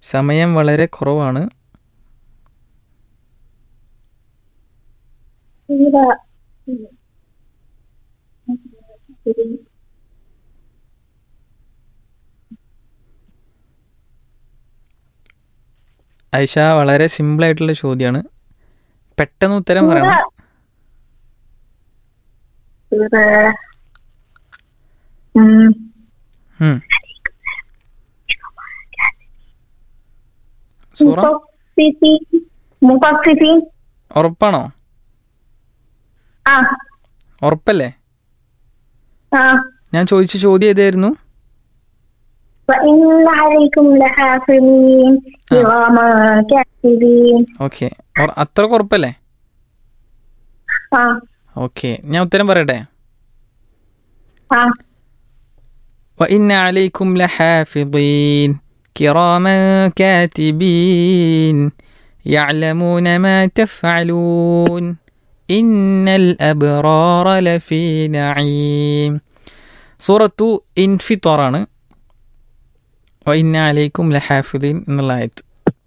സമയം വളരെ കുറവാണ് സൂറ ഐഷ വളരെ സിമ്പിൾ ആയിട്ടുള്ള ചോദ്യമാണ് പെട്ടെന്ന് ഉത്തരം പറയണം സൂറ ഉം. ഉം. സൂറ മുഫസ്സിഫീൻ. മുഫസ്സിഫീൻ. ഉറപ്പാണോ ആ ഉറപ്പല്ലേ ആ ഞാൻ ചോദിച്ച ചോദ്യം ഏതായിരുന്നു وإن عليكم لحافظين كراما كاتبين ഓക്കെ അത്ര ഉറപ്പല്ലേ ആ ഓക്കെ ഞാൻ ഉത്തരം പറയട്ടെ ആ وإن عليكم لحافظين كراما كاتبين يعلمون ما تفعلون إن الأبرار لفي نعيم سورة انفطار ആണ് وإن عليكم لحافظين എന്നുള്ള ആയത്ത്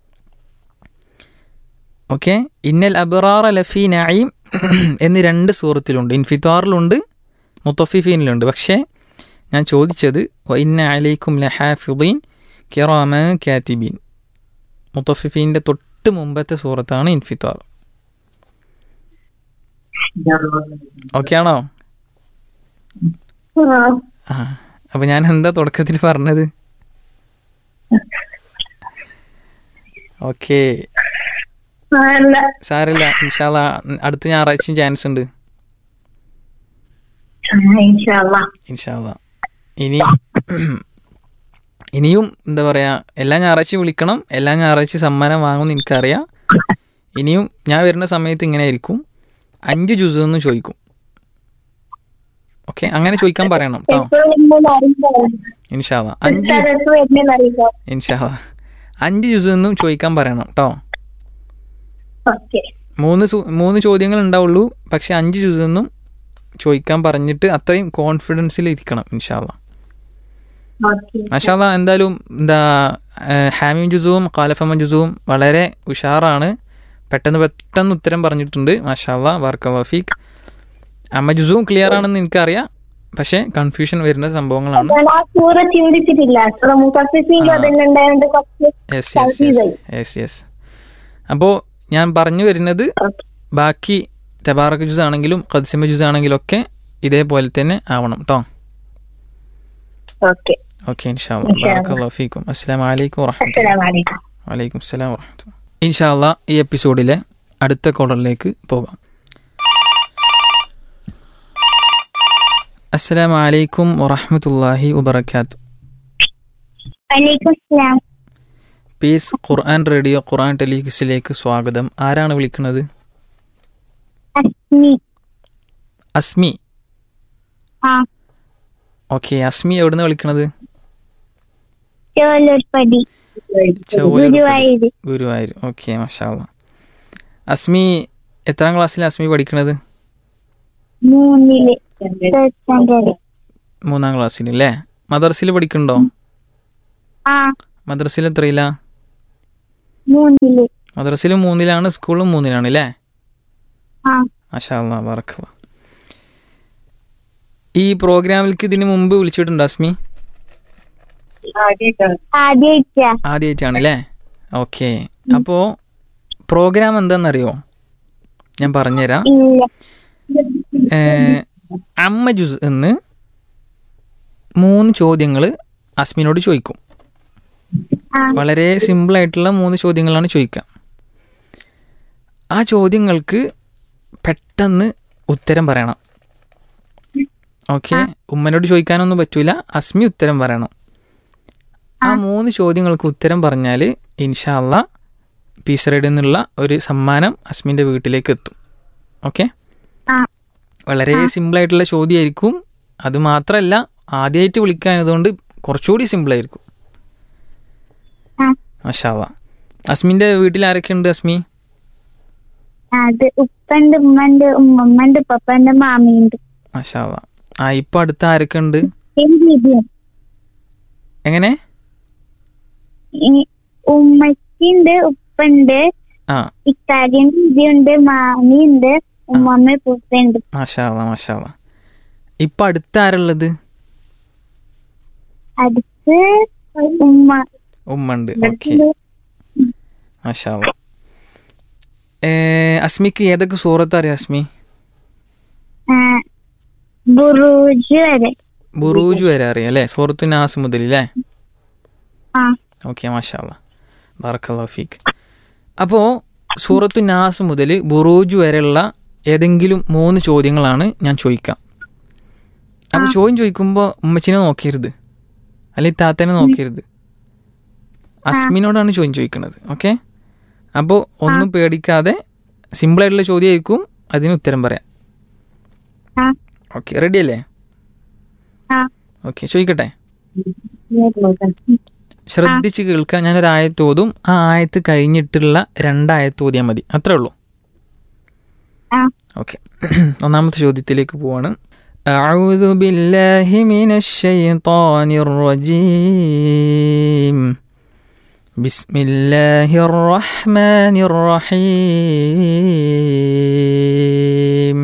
ഓക്കെ ഇന്നൽ അബറാറ ലഫി നഈം എന്ന് രണ്ട് സൂറത്തിലുണ്ട് ഇൻഫിത്താറിലുണ്ട് മുത്തഫിഫീനിലുണ്ട് പക്ഷേ ഞാൻ ചോദിച്ചത് വൈന്ന അലൈക്കും ലഹാഫിദീൻ കിറാമ കാത്തിബീൻ മുത്തഫിഫീൻ്റെ തൊട്ട് മുമ്പത്തെ സൂറത്താണ് ഇൻഫിത്താർ ഓക്കെ ആണോ ആ ആ അപ്പോൾ ഞാൻ എന്താ തുടക്കത്തിൽ പറഞ്ഞത് ഓക്കെ ആ, അല്ല സാരമില്ല ഇൻഷാല്ല അടുത്ത ഞായറാഴ്ചയും ചാൻസ് ഉണ്ട് ആ, ഇൻഷാല്ലാ ഇൻഷാല്ല ഇനി ഇനിയും എന്താ പറയാ എല്ലാ ഞായറാഴ്ചയും വിളിക്കണം എല്ലാ ഞായറാഴ്ചയും സമ്മാനം വാങ്ങുമെന്ന് എനിക്കറിയാം ഇനിയും ഞാൻ വരുന്ന സമയത്ത് ഇങ്ങനെ ആയിരിക്കും അഞ്ച് ജ്യൂസ് എന്ന് ചോദിക്കും ഓക്കെ അങ്ങനെ ചോദിക്കാൻ പറയണം കേട്ടോ എപ്പോ വരുന്നോന്ന് അറിയില്ല ഇൻഷാല്ല അഞ്ച് സ്ഥലത്ത് വരുന്നേന്ന് അറിയില്ല ഇൻഷാല്ല അഞ്ച് ജ്യൂസ് എന്നും ചോദിക്കാൻ പറയണം കേട്ടോ ഓക്കെ മൂന്ന് സു- മൂന്ന് ചോദ്യങ്ങൾ ഉണ്ടാവുള്ളൂ പക്ഷെ അഞ്ച് ജ്യൂസ് എന്നും ചോദിക്കാൻ പറഞ്ഞിട്ട് അത്രയും കോൺഫിഡൻസിൽ ഇരിക്കണം ഇൻഷാല്ല ഓക്കെ മഷാല എന്തായാലും എന്താ ഹാമിം ജുസുവും കാലഫമ ജുസുവും വളരെ ഉഷാറാണ് പെട്ടെന്ന് പെട്ടെന്ന് ഉത്തരം പറഞ്ഞിട്ടുണ്ട് മഷാല വർക്ക വഫീഖ് അമ്മ ജുസുവും ക്ലിയർ ആണെന്ന് എനിക്കറിയാം പക്ഷേ കൺഫ്യൂഷൻ വരുന്ന സംഭവങ്ങളാണ് ഞാൻ ആ സൂറ ചിന്തിച്ചിട്ടില്ല സൂറ മുഫസ്സിഫീൻ അതന്നെ ഉണ്ടായോണ്ട് കുറച്ച് yes yes yes yes yes അപ്പോൾ ഞാൻ പറഞ്ഞു വരുന്നത് ഓക്കെ ബാക്കി തബാറക്ക് ജ്യൂസ് ആണെങ്കിലും ഖദ്സിമ ജ്യൂസ് ആണെങ്കിലും ഒക്കെ ഇതേപോലെ തന്നെ ആവണം കേട്ടോ ഓക്കെ ഓക്കെ ഇൻഷാല്ല ഇൻഷാ അല്ലാ. ബാറക്കല്ലാഹു ഫീക്കും അസ്സലാമു അലൈക്കും വറഹ്മത്തുള്ളാഹി അസ്സലാമലൈക്കും വലൈക്കും സ്ലാം വർഹമത്തുള്ള ഇൻഷാല്ല ഈ എപ്പിസോഡിലെ അടുത്ത കോളറിലേക്ക് പോകാം അസ്സലാമു അലൈക്കും വറഹമത്തല്ലാഹി വബർക്കാത്തു വലൈക്കും സ്ലാം പീസ് ഖുർആൻ റേഡിയോ ഖുർആൻ ടെലിവിഷനിലേക്ക് സ്വാഗതം ആരാണ് വിളിക്കുന്നത് അസ്മി അസ്മി ആ ഓക്കെ അസ്മി എവിടുന്ന് വിളിക്കണത് ചോലൂർപ്പടി ചൗവലൂർ ഗുരുവായൂര് ഗുരുവായൂർ ഓക്കെ മഷാല്ല അസ്മി എത്രാം ക്ലാസ്സിൽ അസ്മി പഠിക്കണത് മൂന്നില് third standard. മൂന്നാം ക്ലാസ്സിൽ അല്ലേ മദർസിൽ പഠിക്കണ്ടോ ആ മദ്രസിൽ എത്രയില്ല മൂന്നില് മദ്രസിലും മൂന്നിലാണ് സ്കൂളും മൂന്നിലാണ് അല്ലേ ആ മാഷാല്ലാ ബറക്കല്ല ഈ പ്രോഗ്രാമിലേക്ക് ഇതിന് മുമ്പ് വിളിച്ചിട്ടുണ്ടോ അസ്മി ആദ്യമായിട്ടാ ആദ്യമായിട്ടാണ് അല്ലേ ഓക്കെ അപ്പോൾ പ്രോഗ്രാം എന്താണെന്നറിയോ ഞാൻ പറഞ്ഞുതരാം ഇല്ല ഏഹ്, അമ്മ ജുസ് എന്ന് മൂന്ന് ചോദ്യങ്ങൾ അസ്മിനോട് ചോദിക്കും ആ വളരെ സിമ്പിൾ ആയിട്ടുള്ള മൂന്ന് ചോദ്യങ്ങളാണ് ചോദിക്കുക ആ ചോദ്യങ്ങൾക്ക് പെട്ടെന്ന് ഉത്തരം പറയണം ഓക്കെ ഉമ്മനോട് ചോദിക്കാനൊന്നും പറ്റൂല അസ്മി ഉത്തരം പറയണം ആ മൂന്ന് ചോദ്യങ്ങൾക്ക് ഉത്തരം പറഞ്ഞാൽ ഇൻഷാല്ല പീസറൈഡിൽ നിന്നുള്ള ഒരു സമ്മാനം അസ്മിൻ്റെ വീട്ടിലേക്ക് എത്തും ഓക്കെ ആ വളരെ സിമ്പിൾ ആയിട്ടുള്ള ചോദ്യമായിരിക്കും അത് മാത്രമല്ല ആദ്യമായിട്ട് വിളിക്കാനതുകൊണ്ട് കുറച്ചുകൂടി സിമ്പിൾ ആയിരിക്കും ആ മഷാവ അസ്മിൻ്റെ വീട്ടിൽ ആരൊക്കെ ഉണ്ട് അസ്മി അത് ഉപ്പണ്ട് ഉമ്മണ്ട് ഉമ്മമ്മണ്ട് പപ്പണ്ട് മാമിയുണ്ട് മഷാവ ആ ഇപ്പം അടുത്ത് ആരൊക്കെ ഉണ്ട് പിന്നെ ദീദിയും എങ്ങനെ ഈ ഉമ്മച്ചിണ്ട് ഉപ്പുണ്ട് ആ ഇക്കാര്യം ഉണ്ട് മാമിയുണ്ട് ഉമ്മമ്മ പൂപ്പുണ്ട് മാഷാല്ല മാഷാല്ല ഇപ്പം അടുത്ത ആരുള്ളത് അടുത്ത് ഉമ്മ ഉമ്മ ഉണ്ട് ഓക്കെ മാഷാല്ല അസ്മിക്ക് ഏതൊക്കെ സൂറത്ത് അറിയാം അസ്മി ആ, ബുറൂജ് വരെ ബുറൂജ് വരെ അറിയാം അല്ലേ സൂറത്തു നാസ് മുതൽ അല്ലേ ആ ഓക്കെ മാഷാല്ല ബാറക്കല്ലാ ഫീക്ക് അപ്പോൾ സൂറത്തു നാസ് മുതൽ ബുറൂജ് വരെയുള്ള ഏതെങ്കിലും മൂന്ന് ചോദ്യങ്ങളാണ് ഞാൻ ചോദിക്കാം അപ്പോൾ ചോദ്യം ചോദിക്കുമ്പോൾ ഉമ്മച്ചിനെ നോക്കരുത് അല്ലെങ്കിൽ താത്തനെ നോക്കരുത് അസ്മിനോടാണ് ചോദ്യം ചോദിക്കുന്നത് ഓക്കെ അപ്പോൾ ഒന്നും പേടിക്കാതെ സിമ്പിളായിട്ടുള്ള ചോദ്യമായിരിക്കും അതിന് ഉത്തരം പറയാം ആ ഓക്കെ റെഡി അല്ലേ ആ ഓക്കെ ചോദിക്കട്ടെ ശ്രദ്ധിച്ച് കേൾക്കുക ഞാനൊരു ആയത്ത് ഓതും ആ ആയത്ത് കഴിഞ്ഞിട്ടുള്ള രണ്ടായത്ത് ഓതിയാൽ മതി അത്രേ ഉള്ളൂ ആ ഓക്കെ ഒന്നാമത്തെ ചോദ്യത്തിലേക്ക് പോവാണ് أعوذ بالله من الشيطان الرجيم بسم الله الرحمن الرحيم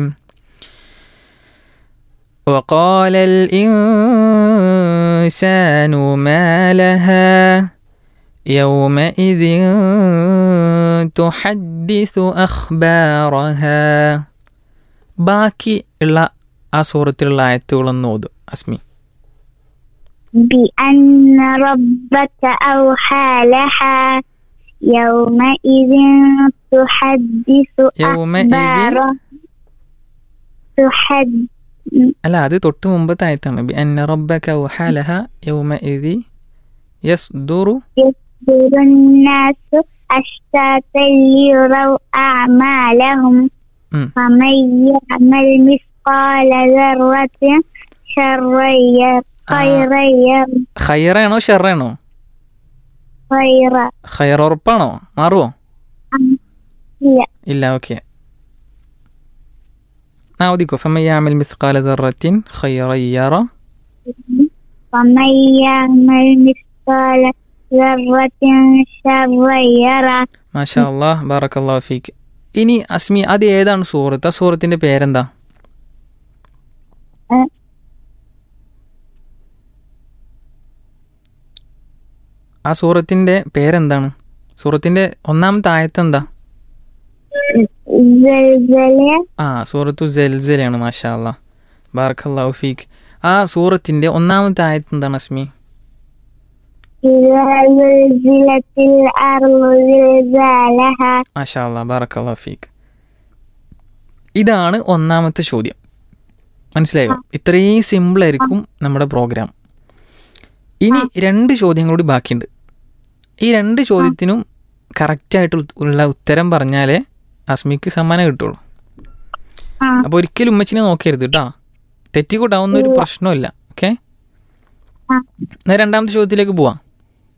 وقال الإنسان ما لها يومئذ تحدث أخبارها ബാക്കി ഉള്ള ആ സൂറത്തിലുള്ള ആയത്തുകളൊന്ന് ഓതും അസ്മി بأن ربك أوحى لها يومئذ تحدث يومئذ أخبارها تحد അല്ല അത് തൊട്ട് മുമ്പത്തെ ആയത്താണ് ബി അന്ന റബ്ബക വഹാലഹ യൗമ ഇദി യസ്ദുറു يصدر الناس أشتاتا ليروا أعمالهم ഉം. فمن يعمل مثقال ذرة شرا ير- خيرا ير- ഖൈറാണോ ഷെറാണോ خيرا ഖൈർ ഉറപ്പാണോ മാറുവോ لا ഇല്ല ഓക്കെ ആ ഓദിക്കോ ഫമൻ യഅമൽ മിസ്ഖാല ദർറത്തിൻ ഖൈറൻ യറ ومن يعمل مثقال ذرة شرا يرى മാഷാ അല്ലാഹ് ബാറക്കല്ലാഹു ഫീക്ക് ഇനി അസ്മി അത് ഏതാണ് സൂറത്ത് ആ സൂറത്തിന്റെ പേരെന്താ أه. ആ സൂറത്തിന്റെ പേരെന്താണ് സൂറത്തിന്റെ ഒന്നാമത്തെ ആയത്ത് എന്താ زلزلة ആ സൂറത്തു ജൽസലാണ് മാഷാ അല്ലാ ബാറക്കല്ലാഹു ഫീക്ക് ആ സൂറത്തിന്റെ ഒന്നാമത്തെ ആയത്ത് എന്താണ് അസ്മി إذا زلزلت الأرض زلزالها മാഷാ അല്ലാ ബാറക്കല്ലാഹു ഫീക്ക് ഇതാണ് ഒന്നാമത്തെ ചോദ്യം മനസ്സിലായോ ഇത്രയും സിമ്പിൾ ആയിരിക്കും നമ്മുടെ പ്രോഗ്രാം ഇനി രണ്ട് ചോദ്യങ്ങൾ കൂടി ബാക്കിയുണ്ട് ഈ രണ്ട് ചോദ്യത്തിനും കറക്റ്റായിട്ട് ഉള്ള ഉത്തരം പറഞ്ഞാലേ അസ്മിക്ക് സമ്മാനം കിട്ടുള്ളൂ ആ അപ്പോൾ ഒരിക്കലും ഉമ്മച്ചിനെ നോക്കരുത് കേട്ടോ തെറ്റിക്കൂട്ടാവുന്ന ഒരു പ്രശ്നമില്ല ഓക്കെ ആ എന്നാൽ രണ്ടാമത്തെ ചോദ്യത്തിലേക്ക് പോവാം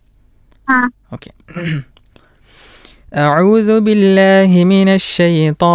ആ ഓക്കെ أعوذ بالله من الشيطان